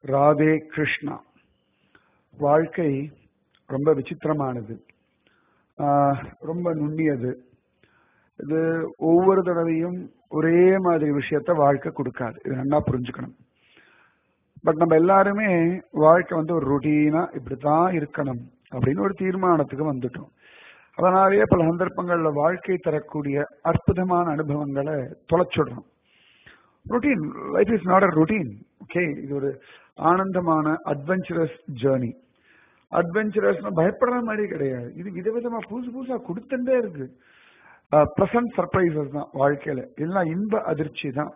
ராதே கிருஷ்ணா வாழ்க்கை ரொம்ப விசித்திரமானது ஆஹ், ரொம்ப நுண்ணியது இது ஒவ்வொரு தடவையும் ஒரே மாதிரி விஷயத்த வாழ்க்கை கொடுக்காது இது நல்லா புரிஞ்சுக்கணும் பட் நம்ம எல்லாருமே வாழ்க்கை வந்து ஒரு ருட்டீனா இப்படித்தான் இருக்கணும் அப்படின்னு ஒரு தீர்மானத்துக்கு வந்துட்டோம் அதனாலேயே பல சந்தர்ப்பங்கள்ல வாழ்க்கை தரக்கூடிய அற்புதமான அனுபவங்களை தொலைச்சுடுறோம் routine life is not a routine okay இது ஒரு ஆனந்தமான அட்வென்ச்சரஸ் ஜேர்னி அட்வென்ச்சரஸ் பயப்படுற மாதிரி கிடையாது இது விதவிதமா புதுசு புதுசா கொடுத்துட்டே இருக்கு ப்ளசன்ட் சர்ப்ரைசஸ் தான் வாழ்க்கையில எல்லாம் இன்ப அதிர்ச்சி தான்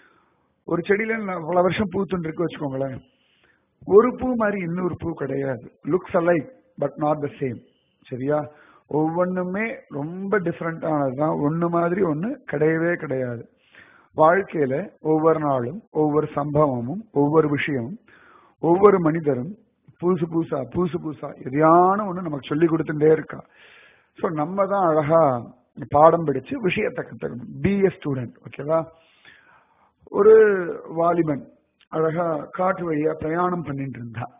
ஒரு செடியில நான் பல வருஷம் பூத்துன்னு இருக்கு வச்சுக்கோங்களேன் ஒரு பூ மாதிரி இன்னொரு பூ கிடையாது looks alike but not the same சரியா ஒவ்வொன்றுமே ரொம்ப டிஃப்ரெண்டானது தான் ஒன்று மாதிரி ஒன்று கிடையவே கிடையாது வாழ்க்கையில ஒவ்வொரு நாளும் ஒவ்வொரு சம்பவமும் ஒவ்வொரு விஷயமும் ஒவ்வொரு மனிதரும் புதுசு புதுசா புதுசு புதுசா எதையான ஒண்ணு நமக்கு சொல்லி கொடுத்துட்டே இருக்கா ஸோ நம்ம தான் அழகா பாடம் படிச்சு விஷயத்தை கத்துக்கணும் பி எ ஸ்டூடெண்ட் ஓகேவா ஒரு வாலிபன் அழகா காட்டு வழியா பிரயாணம் பண்ணிட்டு இருந்தான்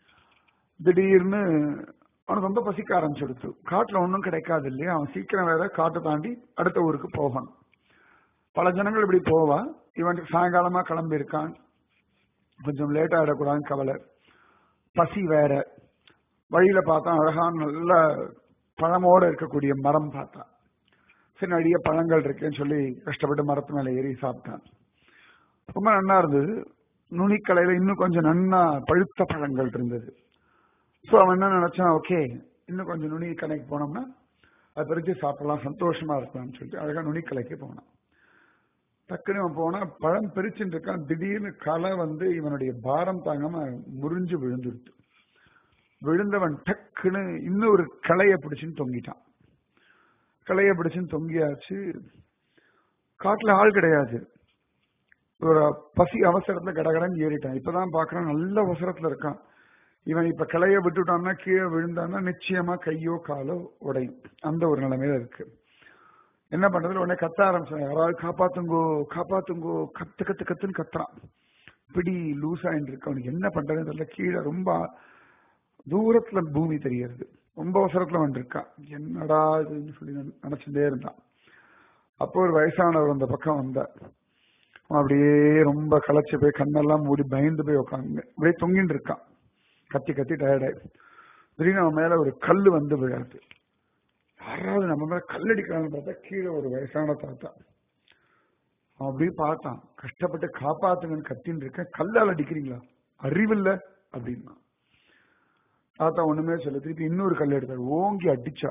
திடீர்னு அவனுக்கு ரொம்ப பசிக்க ஆரம்பிச்சிடுச்சு காட்டுல ஒன்றும் கிடைக்காது இல்லையா அவன் சீக்கிரம் வேற காட்டை தாண்டி அடுத்த ஊருக்கு போகணும் பல ஜனங்கள் இப்படி போவா இவன் சாயங்காலமா கிளம்பி இருக்கான் கொஞ்சம் லேட் ஆயிடக்கூடாதுன்னு கவலை பசி வேற வழியில பார்த்தா அழகான நல்ல பழமோட இருக்கக்கூடிய மரம் பார்த்தான் சரி நிறைய பழங்கள் இருக்கேன்னு சொல்லி கஷ்டப்பட்டு மரத்து மேல ஏறி சாப்பிட்டான் ரொம்ப நன்னா இருந்தது நுனிக்கலையில இன்னும் கொஞ்சம் நன்னா பழுத்த பழங்கள் இருந்தது ஸோ அவன் என்ன நினைச்சான் ஓகே இன்னும் கொஞ்சம் நுனி கலைக்கு போனோம்னா அதை பறிச்சு சாப்பிடலாம் சந்தோஷமா இருக்கலாம்னு சொல்லிட்டு அழகா நுனிக்கலைக்கு போனான் டக்குன்னு அவன் போனா பழம் பிரிச்சுட்டு இருக்கான் திடீர்னு களை வந்து இவனுடைய பாரம் தாங்காம முறிஞ்சு விழுந்துடுது விழுந்தவன் டக்குன்னு இன்னொரு களைய பிடிச்சுன்னு தொங்கிட்டான் களைய பிடிச்சுன்னு தொங்கியாச்சு காட்டுல ஆள் கிடையாது ஒரு பசி அவசரத்துல கடகடன்னு ஏறிட்டான் இப்பதான் பாக்குறான் நல்ல அவசரத்துல இருக்கான் இவன் இப்ப கிளைய விட்டுட்டான்னா கீழே விழுந்தான்னா நிச்சயமா கையோ காலோ உடையும் அந்த ஒரு நிலைமையில இருக்கு என்ன பண்றது உடனே கத்த ஆரம்பிச்சான் யாராவது காப்பாத்துங்கோ காப்பாத்துங்கோ கத்து கத்து கத்துன்னு கத்துறான் பிடி லூஸ் ஆயிட்டு இருக்கு அவனுக்கு என்ன பண்றதுன்னு தெரியல கீழே ரொம்ப தூரத்துல பூமி தெரியறது ரொம்ப அவசரத்துல வந்திருக்கான் என்னடா இதுன்னு சொல்லி நினைச்சுட்டே இருந்தான் அப்போ ஒரு வயசானவர் அந்த பக்கம் வந்தார் அவன் அப்படியே ரொம்ப களைச்சு போய் கண்ணெல்லாம் மூடி பயந்து போய் உட்காந்து அப்படியே தொங்கிட்டு இருக்கான் கத்தி கத்தி டயர்டாய் திடீர்னு அவன் மேல ஒரு கல்லு வந்து விழாது யாராவது நம்ம மேல கல்லடிக்கிறான்னு பார்த்தா கீழே ஒரு வயசான தாத்தா அவன் அப்படியே பார்த்தான் கஷ்டப்பட்டு காப்பாத்துங்கன்னு கத்தின்னு இருக்கேன் கல்லால் அடிக்கிறீங்களா அறிவில்ல அப்படின்னா தாத்தா ஒண்ணுமே சொல்ல திருப்பி இன்னொரு கல் எடுத்தார் ஓங்கி அடிச்சா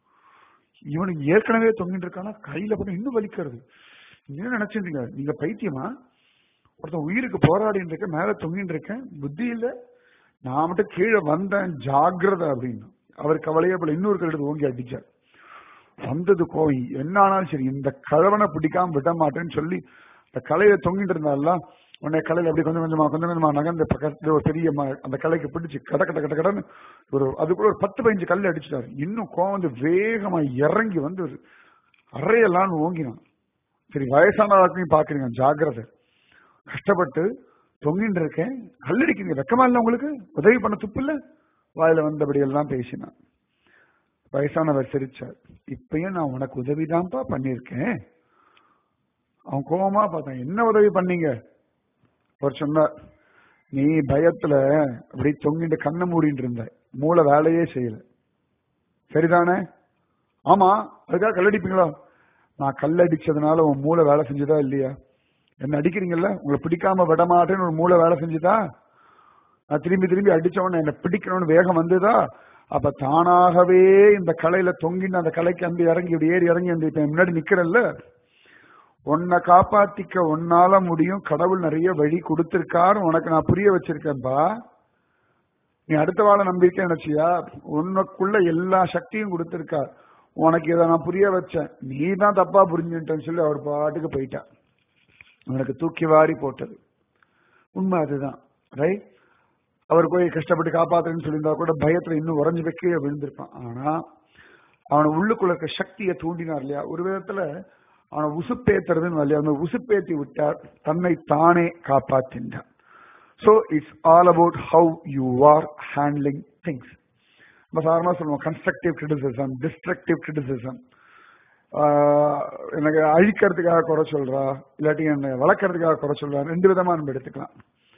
இவனுக்கு ஏற்கனவே தொங்கிட்டு இருக்கானா கையில போட்டு இன்னும் வலிக்கிறது என்ன நினைச்சிருந்தீங்க நீங்க பைத்தியமா ஒருத்தன் உயிருக்கு போராடிட்டு இருக்கேன் மேல தொங்கிட்டு இருக்கேன் புத்தி இல்ல நான் மட்டும் கீழே வந்தேன் ஜாகிரதை அப்படின்னு அவர் கவலையே போல இன்னொரு கல் எடுத்து ஓங்கி அடிச்சார் வந்தது கோவி என்ன ஆனாலும் சரி இந்த கழவனை பிடிக்காம விட மாட்டேன்னு சொல்லி இந்த கலையில தொங்கிட்டு இருந்தால உடனே கலையில அப்படி கொஞ்சம் கொஞ்சமா கொஞ்சம் கொஞ்சமா நகர்ந்து பக்கத்துல ஒரு பெரிய ம- அந்த கலைக்கு பிடிச்சு கட கட கட கடன்னு ஒரு அதுக்குள்ள ஒரு பத்து பதினஞ்சு கல் அடிச்சிட்டாரு இன்னும் கோவம் வந்து வேகமா இறங்கி வந்து ஒரு அறையெல்லாம் ஓங்கினான் சரி வயசானதாக்கையும் பாக்குறீங்க ஜாக்கிரதை கஷ்டப்பட்டு தொங்கிட்டு இருக்கேன் கல்லடிக்கிறீங்க வெக்கமா இல்ல உங்களுக்கு உதவி பண்ண துப்பு இல்ல வாயில வந்தபடி எல்லாம் பேசினான் வயசானவர் சிரிச்சார் இப்பயும் நான் உனக்கு உதவிதான்ப்பா பண்ணியிருக்கேன் அவன் கோவமா பார்த்தான் என்ன உதவி பண்ணீங்க அவர் சொன்னார் நீ பயத்துல அப்படி தொங்கிட்டு கண்ணை மூடிட்டு இருந்த மூளை வேலையே செய்யல சரிதானே ஆமா அதுக்காக கல்லடிப்பீங்களா நான் கல்லடிச்சதுனால உன் மூளை வேலை செஞ்சதா இல்லையா என்ன அடிக்கிறீங்கல்ல உங்களை பிடிக்காம விட மாட்டேன்னு ஒரு மூளை வேலை செஞ்சுதா நான் திரும்பி திரும்பி அடிச்சவன என்ன பிடிக்கணும்னு வேகம் வந்ததா அப்ப தானாகவே இந்த கலையில தொங்கின்னு அந்த கலைக்கு அந்த இறங்கி இப்படி ஏறி இறங்கி வந்து இப்ப என் முன்னாடி நிக்கிறல்ல உன்னை காப்பாத்திக்க உன்னால முடியும் கடவுள் நிறைய வழி கொடுத்திருக்காரு உனக்கு நான் புரிய வச்சிருக்கேன்பா நீ அடுத்த வாழ நம்பிக்கை நினைச்சியா உனக்குள்ள எல்லா சக்தியும் கொடுத்திருக்கார் உனக்கு இதை நான் புரிய வச்சேன் நீ தான் தப்பா புரிஞ்சுட்டேன்னு சொல்லி அவர் பாட்டுக்கு போயிட்டார் உனக்கு தூக்கி வாரி போட்டது உண்மை அதுதான் ரைட் அவர் போய் கஷ்டப்பட்டு காப்பாத்துறேன்னு சொல்லியிருந்தா கூட பயத்துல இன்னும் உறைஞ்சு போய் கீழே விழுந்திருப்பான் ஆனா அவனை உள்ளுக்குள்ள இருக்க சக்தியை தூண்டினார் இல்லையா ஒரு விதத்துல அவனை உசுப்பேத்துறதுன்னு இல்லையா அந்த உசுப்பேத்தி விட்டார் தன்னை தானே காப்பாற்றின்றான் so it's all about how you are handling things நம்ம சாதாரணமாக சொல்லுவோம் கன்ஸ்ட்ரக்டிவ் கிரிட்டிசிசம் டிஸ்ட்ரக்டிவ் கிரிட்டிசிசம் எனக்கு அழிக்கிறதுக்காக குறை சொல்றா இல்லாட்டி என்னை வளர்க்கறதுக்காக குறை சொல்றா ரெண்டு விதமா நம்ம எடுத்துக்கலாம்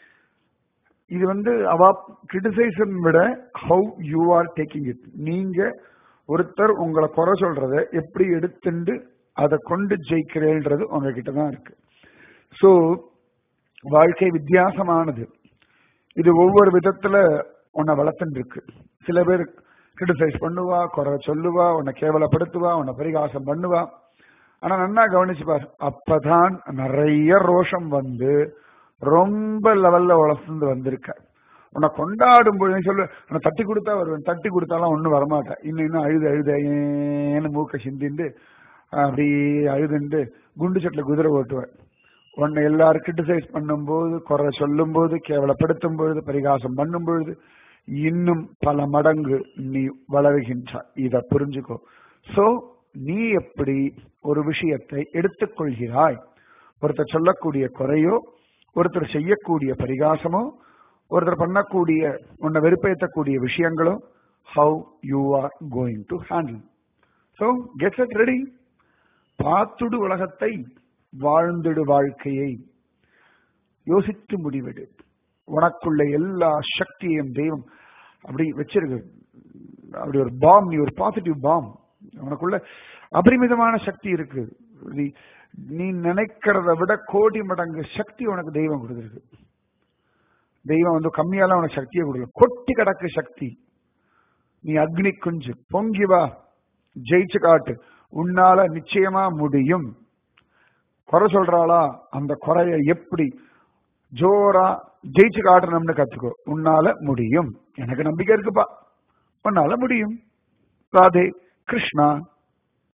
இது வந்து அவ கிரிட்டிசைசன் விட how you are taking it நீங்க ஒருத்தர் உங்களை குறை சொல்றத எப்படி எடுத்துண்டு அதை கொண்டு ஜெயிக்கிறேன்றது உங்ககிட்ட தான் இருக்கு ஸோ வாழ்க்கை வித்தியாசமானது இது ஒவ்வொரு விதத்துல உன்னை வளர்த்துட்டு இருக்கு சில பேர் கிரிட்டிசைஸ் பண்ணுவா குறை சொல்லுவா உன்னை கேவலப்படுத்துவா உன்னை பரிகாசம் பண்ணுவா ஆனா நன்னா கவனிச்சு பார் அப்பதான் நிறைய ரோஷம் வந்து ரொம்ப லெவல்ல வளர்ந்து வந்திருக்க உன்னை கொண்டாடும் போது சொல்லு உன்னை தட்டி கொடுத்தா வருவேன் தட்டி கொடுத்தாலும் ஒன்றும் வரமாட்டேன் இன்னும் இன்னும் அழுது அழுது ஏன்னு மூக்க சிந்திண்டு அப்படி அழுதுண்டு குண்டு சட்டில் குதிரை ஓட்டுவேன் உன்னை எல்லாரும் கிரிட்டிசைஸ் பண்ணும்போது குறை சொல்லும் போது கேவலப்படுத்தும் பொழுது பரிகாசம் பண்ணும் பொழுது இன்னும் பல மடங்கு நீ வளருகின்றாய் இத புரிஞ்சுக்கோ சோ நீ எப்படி ஒரு விஷயத்தை எடுத்துக்கொள்கிறாய் ஒருத்தர் சொல்லக்கூடிய குறையோ ஒருத்தர் செய்யக்கூடிய பரிகாசமோ ஒருத்தர் பண்ணக்கூடிய உன்னை வெறுப்பேற்றக்கூடிய விஷயங்களோ how you are going to handle so get it ready பார்த்துடு உலகத்தை வாழ்ந்திடு வாழ்க்கையை யோசித்து முடிவெடு உனக்குள்ள எல்லா சக்தியையும் தெய்வம் அப்படி வச்சிருக்கு அப்படி ஒரு பாம் நீ ஒரு பாசிட்டிவ் பாம் உனக்குள்ள அபரிமிதமான சக்தி இருக்கு நீ நீ நினைக்கிறத விட கோடி மடங்கு சக்தி உனக்கு தெய்வம் கொடுத்துருக்கு தெய்வம் வந்து கம்மியால உனக்கு சக்தியை கொடுக்கல கொட்டி கிடக்கு சக்தி நீ அக்னி குஞ்சு பொங்கி வா ஜெயிச்சு காட்டு உன்னால நிச்சயமா முடியும் குறை சொல்றாளா அந்த குறைய எப்படி ஜோரா ஜெயிச்சு காட்டணும்னு கத்துக்கோ உன்னால முடியும் எனக்கு நம்பிக்கை இருக்குப்பா உன்னால முடியும் ராதே கிருஷ்ணா